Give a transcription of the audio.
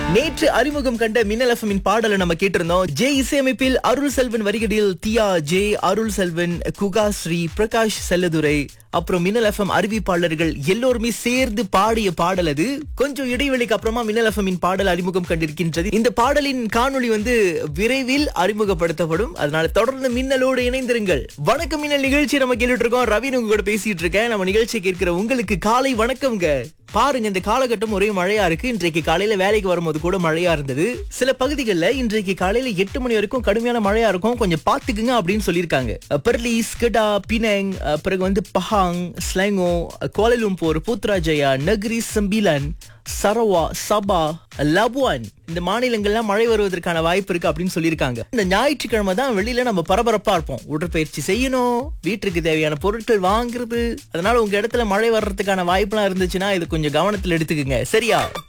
நேற்று அறிமுகம் கண்ட மின்னல் எஃப்எம்மின் பாடலை நம்ம கேட்டிருந்தோம் ஜே இசையமைப்பில் அருள் செல்வன் வரிகளில் தியா ஜே அருள் செல்வன் குகாஸ்ரீ பிரகாஷ் செல்லதுரை அப்புறம் மின்னல் எஃப்எம் அறிவிப்பாளர்கள் எல்லோருமே சேர்ந்து பாடிய பாடல் அது கொஞ்சம் இடைவெளிக்கு அப்புறமா மின்னல் எஃப்எம்மின் பாடல் அறிமுகம் கண்டிருக்கின்றது இந்த பாடலின் காணொளி வந்து விரைவில் அறிமுகப்படுத்தப்படும் அதனால தொடர்ந்து மின்னலோடு இணைந்திருங்கள் வணக்கம் மின்னல் நிகழ்ச்சி நம்ம கேட்டுட்டு இருக்கோம் ரவி உங்க கூட பேசிட்டு இருக்கேன் நம்ம நிகழ்ச்சி கேட்கிற உங்களுக்கு காலை வணக்கம்ங்க பாருங்க இந்த காலகட்டம் ஒரே மழையா இருக்கு இன்றைக்கு காலையில வேலைக்கு வரும்போது கூட மழையா இருந்தது சில பகுதிகளில் இன்றைக்கு காலையில எட்டு மணி வரைக்கும் கடுமையான மழையா இருக்கும் கொஞ்சம் பாத்துக்குங்க அப்படின்னு சொல்லியிருக்காங்க பெர்லிஸ் கிடா பினங் அஹ் பிறகு வந்து Pahang Selangor Kuala Lumpur Putrajaya Negeri Sembilan Sarawak Sabah Labuan இந்த மாநிலங்கள்லாம் மழை வருவதற்கான வாய்ப்பு இருக்கு அப்படின்னு சொல்லியிருக்காங்க இந்த ஞாயிற்றுக்கிழமை தான் வெளியில நம்ம பரபரப்பா இருப்போம் உடற்பயிற்சி செய்யணும் வீட்டுக்கு தேவையான பொருட்கள் வாங்குறது அதனால உங்க இடத்துல மழை வர்றதுக்கான வாய்ப்புலாம் இருந்துச்சுன்னா இது கொஞ்சம் கவனத்துல எடுத்துக்கங்க சரியா